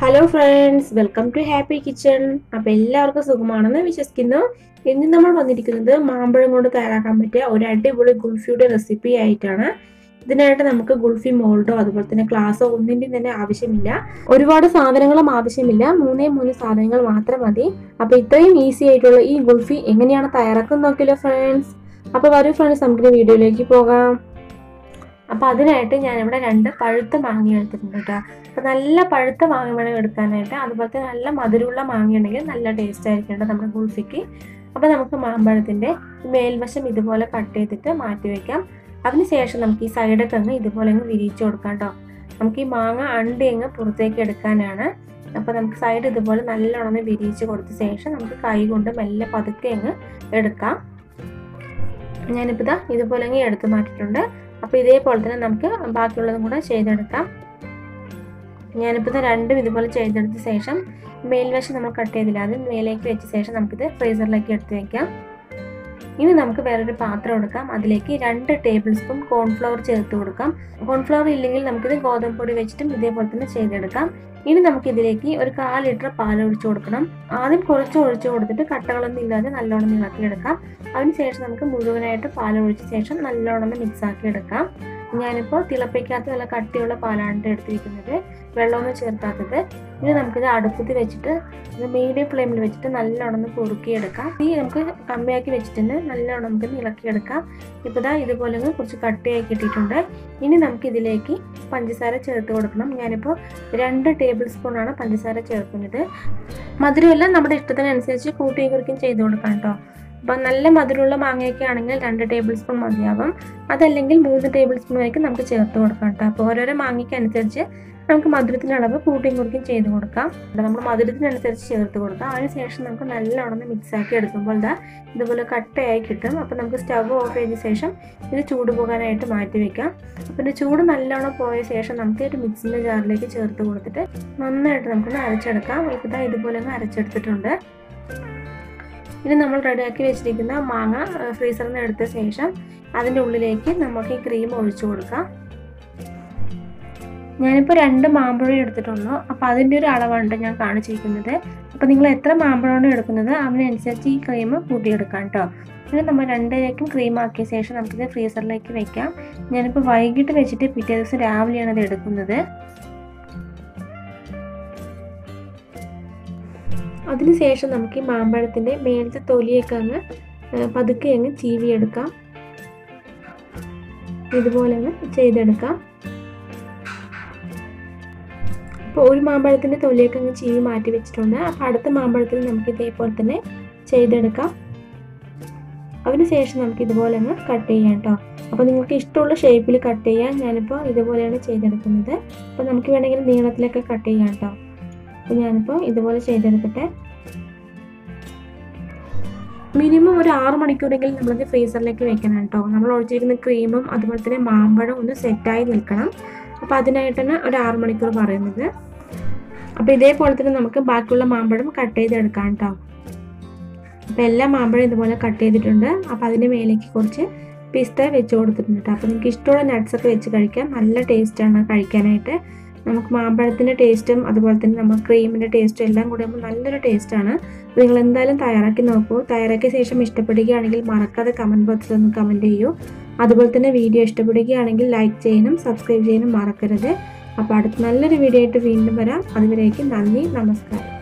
hello friends welcome to happy kitchen അപ്പോൾ എല്ലാവർക്കും സുഖമാണെന്ന് വിശ്വസിക്കുന്നു ഇന്ന് നമ്മൾ വന്നിരിക്കുന്നത് മാമ്പഴം കൊണ്ട് തയ്യാറാക്കാൻ പറ്റിയ ഒരു അടിപൊളി ഗുൾഫിയുടെ റെസിപ്പി ആയിട്ടാണ് ഇതിനായിട്ട് നമുക്ക് ഗുൾഫി മോൾഡോ അതുപോലെ തന്നെ ഗ്ലാസ്സോ ഒന്നിൻ്റെയും തന്നെ ആവശ്യമില്ല ഒരുപാട് സാധനങ്ങളും ആവശ്യമില്ല മൂന്നേ മൂന്ന് സാധനങ്ങൾ മാത്രം മതി അപ്പോൾ ഇത്രയും ഈസി ആയിട്ടുള്ള ഈ ഗുൾഫി എങ്ങനെയാണ് തയ്യാറാക്കുന്നത് നോക്കിയല്ലോ ഫ്രണ്ട്സ് അപ്പോൾ വരൂ ഫ്രണ്ട്സ് നമുക്ക് വീഡിയോയിലേക്ക് പോകാം അപ്പോൾ അതിനായിട്ട് ഞാനിവിടെ രണ്ട് പഴുത്ത മാങ്ങ എടുത്തിട്ടുണ്ട് കേട്ടോ അപ്പോൾ നല്ല പഴുത്ത മാങ്ങ വേണം എടുക്കാനായിട്ട് അതുപോലത്തെ നല്ല മധുരമുള്ള മാങ്ങ ഉണ്ടെങ്കിൽ നല്ല ടേസ്റ്റ് ആയിരിക്കും കേട്ടോ നമ്മുടെ ഗുൾഫിക്ക് അപ്പോൾ നമുക്ക് മാമ്പഴത്തിൻ്റെ മേൽവശം ഇതുപോലെ കട്ട് ചെയ്തിട്ട് മാറ്റി വയ്ക്കാം അതിനുശേഷം നമുക്ക് ഈ സൈഡൊക്കെ അങ്ങ് ഇതുപോലെ അങ്ങ് വിരിച്ചു കൊടുക്കാം കേട്ടോ നമുക്ക് ഈ മാങ്ങ അണ്ടി അങ്ങ് പുറത്തേക്ക് എടുക്കാനാണ് അപ്പോൾ നമുക്ക് സൈഡ് ഇതുപോലെ നല്ലോണം ഒന്ന് വിരിയിച്ച് കൊടുത്ത ശേഷം നമുക്ക് കൈ കൊണ്ട് മെല്ലെ പതുക്കെ അങ്ങ് എടുക്കാം ഞാനിപ്പോൾ ഇതാ ഇതുപോലെ അങ്ങ് എടുത്ത് മാറ്റിയിട്ടുണ്ട് അപ്പോൾ ഇതേപോലെ തന്നെ നമുക്ക് ബാക്കിയുള്ളതും കൂടെ ചെയ്തെടുക്കാം ഞാനിപ്പോൾ ഇത് രണ്ടും ഇതുപോലെ ചെയ്തെടുത്ത ശേഷം മേൽവശം നമ്മൾ കട്ട് ചെയ്തില്ല അത് മേലേക്ക് വെച്ച ശേഷം നമുക്കിത് ഫ്രീസറിലേക്ക് എടുത്ത് വയ്ക്കാം ഇനി നമുക്ക് വേറൊരു പാത്രം എടുക്കാം അതിലേക്ക് രണ്ട് ടേബിൾ സ്പൂൺ കോൺഫ്ലവർ ചേർത്ത് കൊടുക്കാം കോൺഫ്ലവർ ഇല്ലെങ്കിൽ നമുക്കിത് ഗോതമ്പ് പൊടി വെച്ചിട്ടും ഇതേപോലെ തന്നെ ചെയ്തെടുക്കാം ഇനി നമുക്ക് ഇതിലേക്ക് ഒരു കാൽ ലിറ്റർ പാൽ ഒഴിച്ചു കൊടുക്കണം ആദ്യം കുറച്ച് ഒഴിച്ചു കൊടുത്തിട്ട് കട്ടകളൊന്നും ഇല്ലാതെ നല്ലോണം ഇളക്കിയെടുക്കാം അതിനുശേഷം നമുക്ക് മുഴുവനായിട്ട് പാൽ ഒഴിച്ച ശേഷം നല്ലോണം മിക്സ് ആക്കി എടുക്കാം ഞാനിപ്പോൾ തിളപ്പിക്കാത്ത നല്ല കട്ടിയുള്ള പാലാണ് എടുത്തിരിക്കുന്നത് വെള്ളമൊന്നും ചേർക്കാത്തത് ഇനി നമുക്കിത് അടുപ്പത്ത് വെച്ചിട്ട് ഇത് മീഡിയം ഫ്ലെയിമിൽ വെച്ചിട്ട് നല്ലോണം കുറുക്കിയെടുക്കാം ഈ നമുക്ക് കമ്മിയാക്കി വെച്ചിട്ടുണ്ട് നല്ലോണം നമുക്ക് ഇളക്കിയെടുക്കാം ഇപ്പോൾ ഇതാ ഇതുപോലെ കുറച്ച് കട്ടിയാക്കി ഇട്ടിട്ടുണ്ട് ഇനി നമുക്ക് ഇതിലേക്ക് പഞ്ചസാര ചേർത്ത് കൊടുക്കണം ഞാനിപ്പോൾ രണ്ട് ടേബിൾ സ്പൂണാണ് പഞ്ചസാര ചേർക്കുന്നത് മധുരമെല്ലാം നമ്മുടെ ഇഷ്ടത്തിനനുസരിച്ച് കൂട്ടിയും കുറിക്കും ചെയ്ത് കൊടുക്കാം കേട്ടോ അപ്പം നല്ല മധുരമുള്ള മാങ്ങയൊക്കെ ആണെങ്കിൽ രണ്ട് ടേബിൾ സ്പൂൺ മതിയാവും അതല്ലെങ്കിൽ മൂന്ന് ടേബിൾ സ്പൂൺ വരെയും നമുക്ക് ചേർത്ത് കൊടുക്കാം കേട്ടോ അപ്പോൾ ഓരോരോ മാങ്ങയ്ക്ക് അനുസരിച്ച് നമുക്ക് മധുരത്തിൻ്റെ അളവ് കൂട്ടിയും കുറിക്കും ചെയ്ത് കൊടുക്കാം നമ്മൾ മധുരത്തിനനുസരിച്ച് ചേർത്ത് കൊടുക്കാം അതിനുശേഷം നമുക്ക് നല്ലോണം മിക്സ് ആക്കി എടുക്കുമ്പോൾ ഇതാ ഇതുപോലെ കട്ടയായി കിട്ടും അപ്പോൾ നമുക്ക് സ്റ്റവ് ഓഫ് ചെയ്ത ശേഷം ഇത് ചൂട് പോകാനായിട്ട് മാറ്റി വെക്കാം അപ്പോൾ ഇതിൻ്റെ ചൂട് നല്ലോണം പോയ ശേഷം നമുക്ക് ഒരു മിക്സിൻ്റെ ജാറിലേക്ക് ചേർത്ത് കൊടുത്തിട്ട് നന്നായിട്ട് നമുക്കൊന്ന് അരച്ചെടുക്കാം ഇപ്പോൾ ഇതാ ഇതുപോലെ ഒന്ന് അരച്ചെടുത്തിട്ടുണ്ട് ഇനി നമ്മൾ റെഡിയാക്കി വെച്ചിരിക്കുന്ന മാങ്ങ ഫ്രീസറിൽ നിന്ന് എടുത്ത ശേഷം അതിൻ്റെ ഉള്ളിലേക്ക് നമുക്ക് ഈ ക്രീം ഒഴിച്ചു കൊടുക്കാം ഞാനിപ്പോൾ രണ്ട് മാമ്പഴം എടുത്തിട്ടുള്ളൂ അപ്പോൾ അതിൻ്റെ ഒരു അളവാണ് ഞാൻ കാണിച്ചിരിക്കുന്നത് അപ്പോൾ നിങ്ങൾ എത്ര മാമ്പഴമാണ് എടുക്കുന്നത് അതിനനുസരിച്ച് ഈ ക്രീം കൂട്ടിയെടുക്കാം കേട്ടോ ഇനി നമ്മൾ രണ്ടിലേക്കും ക്രീം ആക്കിയ ശേഷം നമുക്കിത് ഫ്രീസറിലേക്ക് വെക്കാം ഞാനിപ്പോൾ വൈകിട്ട് വെച്ചിട്ട് പിറ്റേ ദിവസം രാവിലെയാണ് ഇത് എടുക്കുന്നത് അതിനുശേഷം നമുക്ക് ഈ മാമ്പഴത്തിൻ്റെ മേലത്തെ തൊലിയൊക്കെ അങ്ങ് പതുക്കെ അങ്ങ് ചീവിയെടുക്കാം ഇതുപോലെ അങ്ങ് ചെയ്തെടുക്കാം അപ്പോൾ ഒരു മാമ്പഴത്തിൻ്റെ തൊലിയൊക്കെ അങ്ങ് ചീവി മാറ്റി വെച്ചിട്ടുണ്ട് അപ്പോൾ അടുത്ത മാമ്പഴത്തിൽ നമുക്ക് ഇതേപോലെ തന്നെ ചെയ്തെടുക്കാം അതിനുശേഷം നമുക്ക് ഇതുപോലെ അങ്ങ് കട്ട് ചെയ്യാം കേട്ടോ അപ്പോൾ നിങ്ങൾക്ക് ഇഷ്ടമുള്ള ഷേപ്പിൽ കട്ട് ചെയ്യാം ഞാനിപ്പോൾ ഇതുപോലെയാണ് ചെയ്തെടുക്കുന്നത് അപ്പോൾ നമുക്ക് വേണമെങ്കിൽ നീളത്തിലൊക്കെ കട്ട് ചെയ്യാം കേട്ടോ അപ്പോൾ ഞാനിപ്പോൾ ഇതുപോലെ ചെയ്തെടുക്കട്ടെ മിനിമം ഒരു ആറ് മണിക്കൂറെങ്കിലും നമ്മളത് ഫ്രീസറിലേക്ക് വെക്കണം കേട്ടോ നമ്മൾ ഒഴിച്ചിരിക്കുന്ന ക്രീമും അതുപോലെ തന്നെ മാമ്പഴം ഒന്ന് സെറ്റായി നിൽക്കണം അപ്പോൾ അതിനായിട്ടാണ് ഒരു ആറ് മണിക്കൂർ പറയുന്നത് അപ്പോൾ ഇതേപോലെ തന്നെ നമുക്ക് ബാക്കിയുള്ള മാമ്പഴം കട്ട് ചെയ്തെടുക്കാം കേട്ടോ അപ്പോൾ എല്ലാ മാമ്പഴം ഇതുപോലെ കട്ട് ചെയ്തിട്ടുണ്ട് അപ്പോൾ അതിൻ്റെ മേലേക്ക് കുറച്ച് പിസ്ത വെച്ച് കൊടുത്തിട്ടുണ്ട് കേട്ടോ അപ്പോൾ നിങ്ങൾക്ക് ഇഷ്ടമുള്ള നട്ട്സൊക്കെ വെച്ച് കഴിക്കാം നല്ല ടേസ്റ്റാണ് കഴിക്കാനായിട്ട് നമുക്ക് മാമ്പഴത്തിൻ്റെ ടേസ്റ്റും അതുപോലെ തന്നെ നമ്മൾ ക്രീമിൻ്റെ ടേസ്റ്റും എല്ലാം കൂടി ആകുമ്പോൾ നല്ലൊരു ടേസ്റ്റാണ് അപ്പോൾ നിങ്ങൾ എന്തായാലും തയ്യാറാക്കി നോക്കൂ തയ്യാറാക്കിയ ശേഷം ഇഷ്ടപ്പെടുകയാണെങ്കിൽ മറക്കാതെ കമൻറ്റ് ബോക്സിൽ ഒന്ന് കമൻറ്റ് ചെയ്യൂ അതുപോലെ തന്നെ വീഡിയോ ഇഷ്ടപ്പെടുകയാണെങ്കിൽ ലൈക്ക് ചെയ്യാനും സബ്സ്ക്രൈബ് ചെയ്യാനും മറക്കരുത് അപ്പോൾ അടുത്ത നല്ലൊരു വീഡിയോ ആയിട്ട് വീണ്ടും വരാം അതുവരേക്കും നന്ദി നമസ്കാരം